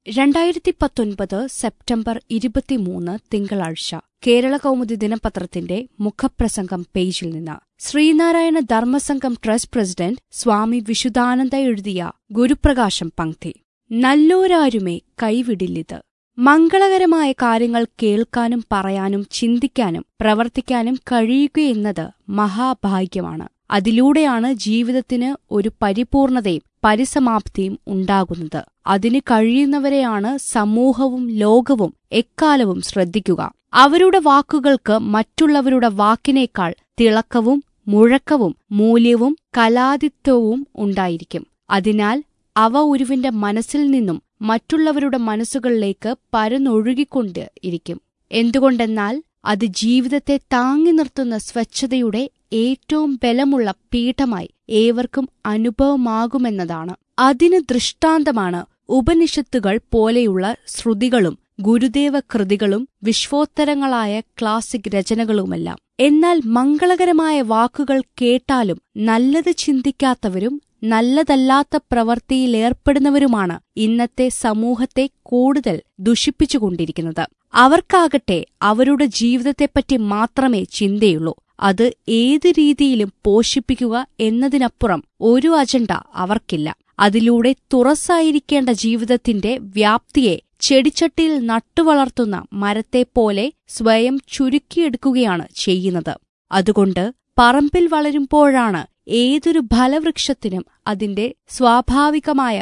രണ്ടായിരത്തി പത്തൊൻപത് സെപ്റ്റംബർ ഇരുപത്തിമൂന്ന് തിങ്കളാഴ്ച കേരള കൗമുദി ദിനപത്രത്തിന്റെ മുഖപ്രസംഗം പേജിൽ നിന്ന് ശ്രീനാരായണ ധർമ്മസംഘം ട്രസ്റ്റ് പ്രസിഡന്റ് സ്വാമി വിശുദ്ധാനന്ദ എഴുതിയ ഗുരുപ്രകാശം പങ്ക്തി നല്ലോരാരുമേ കൈവിടില്ലിത് മംഗളകരമായ കാര്യങ്ങൾ കേൾക്കാനും പറയാനും ചിന്തിക്കാനും പ്രവർത്തിക്കാനും കഴിയുകയെന്നത് മഹാഭാഗ്യമാണ് അതിലൂടെയാണ് ജീവിതത്തിന് ഒരു പരിപൂർണതയും പരിസമാപ്തിയും ഉണ്ടാകുന്നത് അതിന് കഴിയുന്നവരെയാണ് സമൂഹവും ലോകവും എക്കാലവും ശ്രദ്ധിക്കുക അവരുടെ വാക്കുകൾക്ക് മറ്റുള്ളവരുടെ വാക്കിനേക്കാൾ തിളക്കവും മുഴക്കവും മൂല്യവും കലാതിത്വവും ഉണ്ടായിരിക്കും അതിനാൽ അവ ഒരുവിന്റെ മനസ്സിൽ നിന്നും മറ്റുള്ളവരുടെ മനസ്സുകളിലേക്ക് പരന്നൊഴുകിക്കൊണ്ട് ഇരിക്കും എന്തുകൊണ്ടെന്നാൽ അത് ജീവിതത്തെ താങ്ങി നിർത്തുന്ന സ്വച്ഛതയുടെ ഏറ്റവും ബലമുള്ള പീഠമായി ഏവർക്കും അനുഭവമാകുമെന്നതാണ് അതിന് ദൃഷ്ടാന്തമാണ് ഉപനിഷത്തുകൾ പോലെയുള്ള ശ്രുതികളും ഗുരുദേവ കൃതികളും വിശ്വോത്തരങ്ങളായ ക്ലാസിക് രചനകളുമെല്ലാം എന്നാൽ മംഗളകരമായ വാക്കുകൾ കേട്ടാലും നല്ലത് ചിന്തിക്കാത്തവരും നല്ലതല്ലാത്ത പ്രവൃത്തിയിലേർപ്പെടുന്നവരുമാണ് ഇന്നത്തെ സമൂഹത്തെ കൂടുതൽ ദുഷിപ്പിച്ചുകൊണ്ടിരിക്കുന്നത് അവർക്കാകട്ടെ അവരുടെ ജീവിതത്തെപ്പറ്റി മാത്രമേ ചിന്തയുള്ളൂ അത് ഏത് രീതിയിലും പോഷിപ്പിക്കുക എന്നതിനപ്പുറം ഒരു അജണ്ട അവർക്കില്ല അതിലൂടെ തുറസായിരിക്കേണ്ട ജീവിതത്തിന്റെ വ്യാപ്തിയെ ചെടിച്ചട്ടിയിൽ നട്ടുവളർത്തുന്ന മരത്തെപ്പോലെ സ്വയം ചുരുക്കിയെടുക്കുകയാണ് ചെയ്യുന്നത് അതുകൊണ്ട് പറമ്പിൽ വളരുമ്പോഴാണ് ഏതൊരു ഫലവൃക്ഷത്തിനും അതിന്റെ സ്വാഭാവികമായ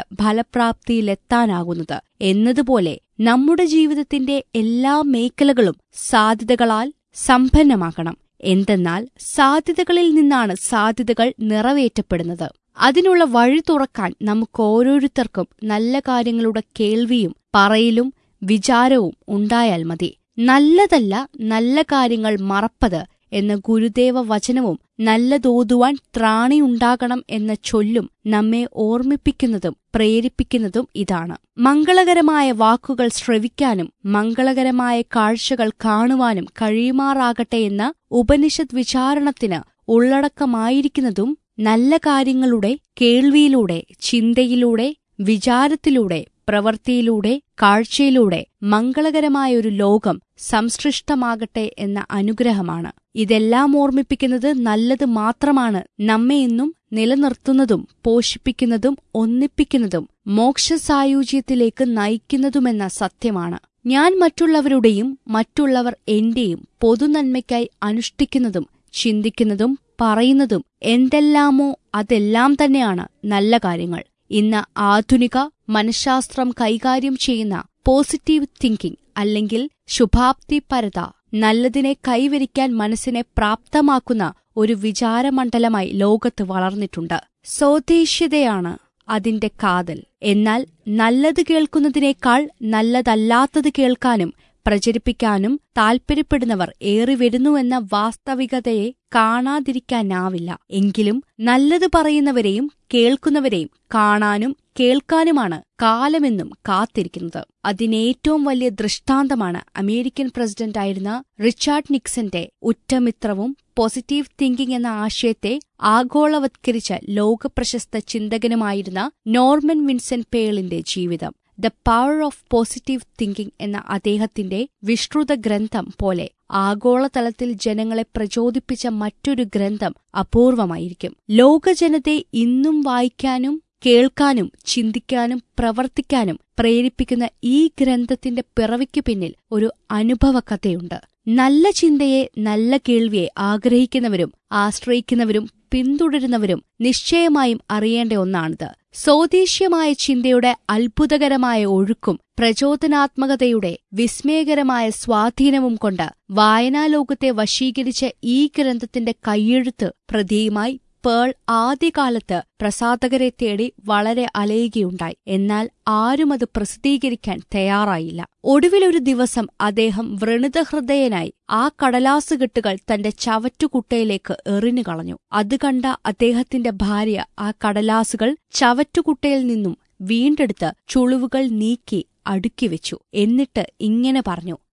ഫലപ്രാപ്തിയിലെത്താനാകുന്നത് എന്നതുപോലെ നമ്മുടെ ജീവിതത്തിന്റെ എല്ലാ മേഖലകളും സാധ്യതകളാൽ സമ്പന്നമാകണം എന്തെന്നാൽ സാധ്യതകളിൽ നിന്നാണ് സാധ്യതകൾ നിറവേറ്റപ്പെടുന്നത് അതിനുള്ള വഴി തുറക്കാൻ നമുക്കോരോരുത്തർക്കും നല്ല കാര്യങ്ങളുടെ കേൾവിയും പറയലും വിചാരവും ഉണ്ടായാൽ മതി നല്ലതല്ല നല്ല കാര്യങ്ങൾ മറപ്പത് എന്ന ഗുരുദേവ വചനവും നല്ലതോതുവാൻ ത്രാണിയുണ്ടാകണം എന്ന ചൊല്ലും നമ്മെ ഓർമ്മിപ്പിക്കുന്നതും പ്രേരിപ്പിക്കുന്നതും ഇതാണ് മംഗളകരമായ വാക്കുകൾ ശ്രവിക്കാനും മംഗളകരമായ കാഴ്ചകൾ കാണുവാനും കഴിയുമാറാകട്ടെ എന്ന ഉപനിഷത് വിചാരണത്തിന് ഉള്ളടക്കമായിരിക്കുന്നതും നല്ല കാര്യങ്ങളുടെ കേൾവിയിലൂടെ ചിന്തയിലൂടെ വിചാരത്തിലൂടെ പ്രവൃത്തിയിലൂടെ കാഴ്ചയിലൂടെ മംഗളകരമായൊരു ലോകം സംസൃഷ്ടമാകട്ടെ എന്ന അനുഗ്രഹമാണ് ഇതെല്ലാം ഓർമ്മിപ്പിക്കുന്നത് നല്ലത് മാത്രമാണ് നമ്മെ എന്നും നിലനിർത്തുന്നതും പോഷിപ്പിക്കുന്നതും ഒന്നിപ്പിക്കുന്നതും മോക്ഷസായുജ്യത്തിലേക്ക് നയിക്കുന്നതുമെന്ന സത്യമാണ് ഞാൻ മറ്റുള്ളവരുടെയും മറ്റുള്ളവർ എന്റെയും പൊതുനന്മയ്ക്കായി അനുഷ്ഠിക്കുന്നതും ചിന്തിക്കുന്നതും പറയുന്നതും എന്തെല്ലാമോ അതെല്ലാം തന്നെയാണ് നല്ല കാര്യങ്ങൾ ഇന്ന് ആധുനിക മനഃശാസ്ത്രം കൈകാര്യം ചെയ്യുന്ന പോസിറ്റീവ് തിങ്കിംഗ് അല്ലെങ്കിൽ ശുഭാപ്തിപരത നല്ലതിനെ കൈവരിക്കാൻ മനസ്സിനെ പ്രാപ്തമാക്കുന്ന ഒരു വിചാരമണ്ഡലമായി ലോകത്ത് വളർന്നിട്ടുണ്ട് സ്വദേശീയതയാണ് അതിന്റെ കാതൽ എന്നാൽ നല്ലത് കേൾക്കുന്നതിനേക്കാൾ നല്ലതല്ലാത്തത് കേൾക്കാനും പ്രചരിപ്പിക്കാനും താൽപ്പര്യപ്പെടുന്നവർ ഏറിവരുന്നുവെന്ന വാസ്തവികതയെ കാണാതിരിക്കാനാവില്ല എങ്കിലും നല്ലത് പറയുന്നവരെയും കേൾക്കുന്നവരെയും കാണാനും കേൾക്കാനുമാണ് കാലമെന്നും കാത്തിരിക്കുന്നത് അതിനേറ്റവും വലിയ ദൃഷ്ടാന്തമാണ് അമേരിക്കൻ പ്രസിഡന്റായിരുന്ന റിച്ചാർഡ് നിക്സന്റെ ഉറ്റമിത്രവും പോസിറ്റീവ് തിങ്കിംഗ് എന്ന ആശയത്തെ ആഗോളവത്കരിച്ച ലോകപ്രശസ്ത ചിന്തകനുമായിരുന്ന നോർമൻ വിൻസെന്റ് പേളിന്റെ ജീവിതം the power of positive thinking എന്ന അദ്ദേഹത്തിന്റെ വിശ്രുത ഗ്രന്ഥം പോലെ ആഗോളതലത്തിൽ ജനങ്ങളെ പ്രചോദിപ്പിച്ച മറ്റൊരു ഗ്രന്ഥം അപൂർവമായിരിക്കും ലോകജനത്തെ ഇന്നും വായിക്കാനും കേൾക്കാനും ചിന്തിക്കാനും പ്രവർത്തിക്കാനും പ്രേരിപ്പിക്കുന്ന ഈ ഗ്രന്ഥത്തിന്റെ പിറവിക്കു പിന്നിൽ ഒരു അനുഭവ കഥയുണ്ട് നല്ല ചിന്തയെ നല്ല കേൾവിയെ ആഗ്രഹിക്കുന്നവരും ആശ്രയിക്കുന്നവരും പിന്തുടരുന്നവരും നിശ്ചയമായും അറിയേണ്ട ഒന്നാണിത് സ്വദേശീയമായ ചിന്തയുടെ അത്ഭുതകരമായ ഒഴുക്കും പ്രചോദനാത്മകതയുടെ വിസ്മയകരമായ സ്വാധീനവും കൊണ്ട് വായനാലോകത്തെ വശീകരിച്ച ഈ ഗ്രന്ഥത്തിന്റെ കൈയെഴുത്ത് പ്രതിയുമായി പേൾ ആദ്യകാലത്ത് പ്രസാധകരെ തേടി വളരെ അലയുകയുണ്ടായി എന്നാൽ ആരും അത് പ്രസിദ്ധീകരിക്കാൻ തയ്യാറായില്ല ഒടുവിലൊരു ദിവസം അദ്ദേഹം വ്രണിതഹൃദയനായി ആ കടലാസുകെട്ടുകൾ തന്റെ ചവറ്റുകുട്ടയിലേക്ക് എറിഞ്ഞുകളഞ്ഞു അത് കണ്ട അദ്ദേഹത്തിന്റെ ഭാര്യ ആ കടലാസുകൾ ചവറ്റുകുട്ടയിൽ നിന്നും വീണ്ടെടുത്ത് ചുളിവുകൾ നീക്കി അടുക്കിവെച്ചു എന്നിട്ട് ഇങ്ങനെ പറഞ്ഞു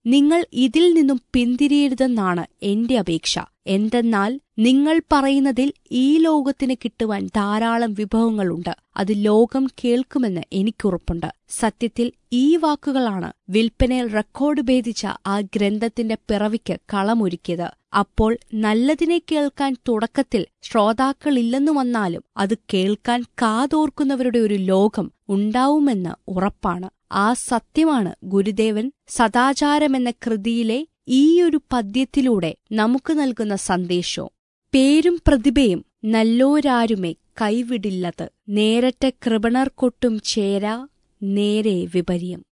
നിങ്ങൾ ഇതിൽ നിന്നും പിന്തിരിയരുതെന്നാണ് എന്റെ അപേക്ഷ എന്തെന്നാൽ നിങ്ങൾ പറയുന്നതിൽ ഈ ലോകത്തിന് കിട്ടുവാൻ ധാരാളം വിഭവങ്ങളുണ്ട് അത് ലോകം കേൾക്കുമെന്ന് എനിക്കുറപ്പുണ്ട് സത്യത്തിൽ ഈ വാക്കുകളാണ് വിൽപ്പനയിൽ റെക്കോർഡ് ഭേദിച്ച ആ ഗ്രന്ഥത്തിന്റെ പിറവിക്ക് കളമൊരുക്കിയത് അപ്പോൾ നല്ലതിനെ കേൾക്കാൻ തുടക്കത്തിൽ ശ്രോതാക്കളില്ലെന്നു വന്നാലും അത് കേൾക്കാൻ കാതോർക്കുന്നവരുടെ ഒരു ലോകം ഉണ്ടാവുമെന്ന് ഉറപ്പാണ് ആ സത്യമാണ് ഗുരുദേവൻ സദാചാരമെന്ന കൃതിയിലെ ഈയൊരു പദ്യത്തിലൂടെ നമുക്ക് നൽകുന്ന സന്ദേശവും പേരും പ്രതിഭയും നല്ലോരാരുമേ കൈവിടില്ലത് നേരത്തെ കൃപണർ കൊട്ടും ചേരാ നേരെ വിപര്യം